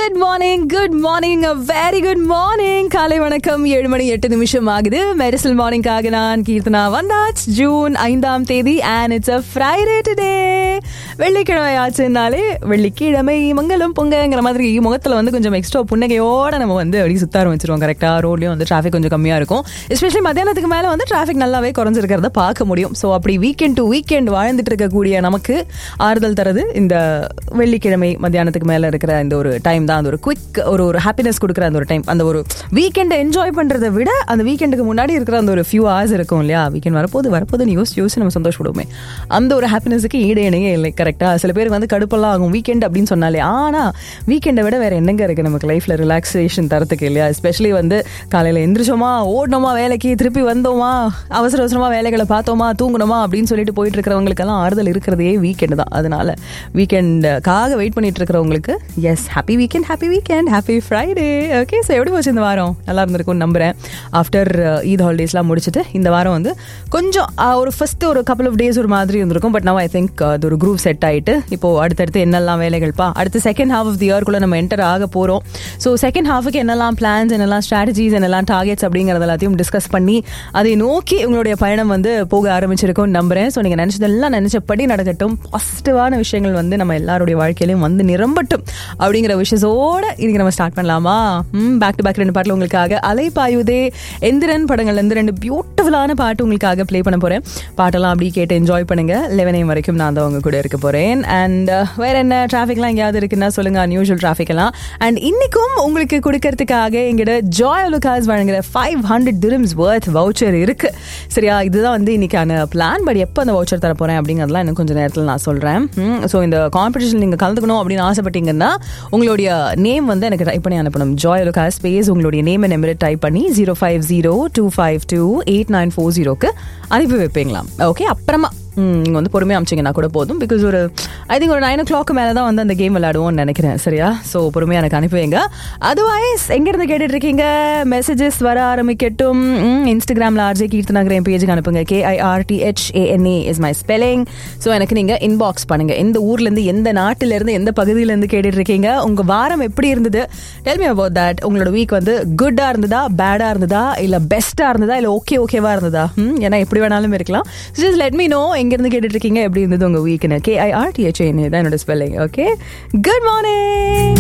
good morning good morning very good morning காலை வணக்கம் ஏழு மணி எட்டு நிமிஷம் ஆகுது மெரிசல் மார்னிங்காக நான் கீர்த்தனா வந்தாச் ஜூன் ஐந்தாம் தேதி and it's a Friday today வெள்ளிக்கிழமை ஆச்சுனாலே வெள்ளிக்கிழமை மங்களம் பொங்கங்கிற மாதிரி முகத்தில் வந்து கொஞ்சம் எக்ஸ்ட்ரா புன்னகையோட நம்ம வந்து அப்படி சுத்த ஆரம்பிச்சிருவோம் கரெக்டாக ரோட்லேயும் வந்து டிராஃபிக் கொஞ்சம் கம்மியாக இருக்கும் எஸ்பெஷலி மத்தியானத்துக்கு மேலே வந்து டிராஃபிக் நல்லாவே குறைஞ்சிருக்கிறத பார்க்க முடியும் ஸோ அப்படி வீக்கெண்ட் டு வீக்கெண்ட் வாழ்ந்துட்டு இருக்கக்கூடிய நமக்கு ஆறுதல் தரது இந்த வெள்ளிக்கிழமை மத்தியானத்துக்கு மேலே இருக்கிற இந்த ஒரு டைம் தான் அந்த ஒரு குவிக் ஒரு ஒரு ஹாப்பினஸ் கொடுக்குற அந்த ஒரு டைம் அந்த ஒரு வீக்கெண்டை என்ஜாய் பண்ணுறதை விட அந்த வீக்கெண்டுக்கு முன்னாடி இருக்கிற அந்த ஒரு ஃபியூ ஹவர்ஸ் இருக்கும் இல்லையா வீக்கெண்ட் வரப்போது வரப்போது யோசிச்சு யோசிச்சு நம்ம சந்தோஷப்படுவோமே அந்த ஒரு ஹாப்பினஸுக்கு ஈடு இணையே இல்லை கரெக்டாக சில பேருக்கு வந்து கடுப்பெல்லாம் ஆகும் வீக்கெண்ட் அப்படின்னு சொன்னாலே ஆனால் வீக்கெண்டை விட வேற என்னங்க இருக்குது நமக்கு லைஃப்பில் ரிலாக்ஸேஷன் தரத்துக்கு இல்லையா எஸ்பெஷலி வந்து காலையில் எந்திரிச்சோமா ஓடணுமா வேலைக்கு திருப்பி வந்தோமா அவசர அவசரமாக வேலைகளை பார்த்தோமா தூங்கணுமா அப்படின்னு சொல்லிட்டு போயிட்டு இருக்கிறவங்களுக்கெல்லாம் ஆறுதல் இருக்கிறதே வீக்கெண்டு தான் அதனால வீக்கெண்டுக்காக வெயிட் பண்ணிட்டு இருக்கிறவங்களுக்கு yes happy weekend happy weekend happy Friday okay so எப்படி போச்சு இந்த வாரம் நல்லா இருந்திருக்கும்னு நம்புறேன் ஆஃப்டர் ஈத் ஹாலிடேஸ்லாம் முடிச்சுட்டு இந்த வாரம் வந்து கொஞ்சம் uh, ஒரு ஃபர்ஸ்ட் ஒரு கப்பல் ஆஃப் டேஸ் ஒரு மாதிரி இருந்திருக்கும் பட் நவ் ஐ திங்க் அது ஒரு குரூப் செட் ஆயிட்டு இப்போ அடுத்தடுத்து என்னெல்லாம் வேலைகள்ப்பா அடுத்து செகண்ட் ஹாஃப் ஆஃப் தி இயர்க்குள்ள நம்ம என்டர் ஆக போகிறோம் ஸோ செகண்ட் ஹாஃபுக்கு என்னெல்லாம் பிளான்ஸ் என்னெல்லாம் ஸ்ட்ராட்டஜிஸ் என்னெல்லாம் டார்கெட்ஸ் அப்படிங்கிறது எல்லாத்தையும் டிஸ்கஸ் பண்ணி அதை நோக்கி உங்களுடைய பயணம் வந்து போக ஆரம்பிச்சிருக்கும்னு நம்புறேன் ஸோ நீங்கள் நினச்சதெல்லாம் நினச்சபடி நடக்கட்டும் பாசிட்டிவான விஷயங்கள் வந்து நம்ம எல்லாருடைய வாழ்க்கையிலையும் வந்து நிரம்பட்டும் அப்படிங்கிற விஷயத்தோட இன்னைக்கு நம்ம ஸ்டார்ட் பண்ணலாமா பேக் டு பேக் ரெண்டு பாட்டில் உங்களுக்காக அலைப்பாயுதே எந்திரன் படங்கள்ல இருந்து ரெண்டு பியூட்டிஃபுல்லான பாட்டு உங்களுக்காக ப்ளே பண்ண போறேன் பாட்டெல்லாம் அப்படியே கேட்டு என்ஜாய் பண்ணுங்க லெவன் ஏம் வரைக்கும் நான் தான் உங்க கூட இருக்க போறேன் அண்ட் வேற என்ன டிராஃபிக்லாம் எங்கேயாவது இருக்குன்னா சொல்லுங்க அன்யூஷுவல் டிராஃபிக் எல்லாம் அண்ட் இன்னைக்கும் உங்களுக்கு கொடுக்கறதுக்காக எங்கிட்ட ஜாய் லுகாஸ் வழங்குற five hundred dirhams worth voucher இருக்கு சரியா இதுதான் வந்து இன்னைக்கான பிளான் பட் எப்போ அந்த வவுச்சர் தர போறேன் அப்படிங்கிறதுலாம் இன்னும் கொஞ்சம் நேரத்தில் நான் சொல்றேன் ஸோ இந்த காம்படிஷன் நீங்க கலந்துக்கணும் அப்படின்னு ஆசைப்பட்டீங்கன்னா உங்களுடைய நேம் வந்து எனக்கு டைப் பண்ணி அனுப்பணும் ஜாய் லுகாஸ் ஸ்பேஸ் உங்களுடைய நேம் நம்பரை டைப் பண்ணி zero five zero two five two eight nine four ஜீரோக்கு அனுப்பி வைப்பீங்களாம் ஓகே அப்புறமா நீங்கள் வந்து பொறுமையாக அமிச்சிங்கன்னா கூட போதும் பிகாஸ் ஒரு ஐ திங்க் ஒரு நைன் ஓ கிளாக் மேலே தான் வந்து அந்த கேம் விளையாடுவோம்னு நினைக்கிறேன் சரியா ஸோ பொறுமையாக எனக்கு அனுப்பி வைங்க அதர்வைஸ் எங்கேருந்து கேட்டுட்டு இருக்கீங்க மெசேஜஸ் வர ஆரம்பிக்கட்டும் இன்ஸ்டாகிராமில் ஆர்ஜே கீர்த்தனாகிற என் பேஜுக்கு அனுப்புங்க KIRTHANA is my spelling so எனக்கு நீங்கள் இன்பாக்ஸ் பண்ணுங்க எந்த ஊர்லேருந்து எந்த நாட்டிலேருந்து எந்த பகுதியிலேருந்து கேட்டுட்டு இருக்கீங்க உங்கள் வாரம் எப்படி இருந்தது டெல் மீ அபவுட் தட் உங்களோட வீக் வந்து குட்டாக இருந்ததா பேடாக இருந்ததா இல்லை பெஸ்ட்டாக இருந்ததா இல்லை ஓகே ஓகேவா இருந்ததா ம், ஏன்னா எப்படி வேணாலும் இருக்கலாம் ஜஸ்ட் லெட் மீ நோ எங்கேருந்து கேட்டுட்டு இருக்கீங்க எப்படி இருந்தது உங்கள் வீக்குன்னு கேஐஆர்டிஹெச்ஏஎன்ஏ தான் என்னோட spelling okay good morning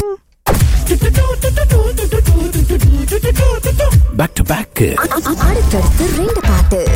back to back அடுத்தடுத்து ரெண்டு பாட்டு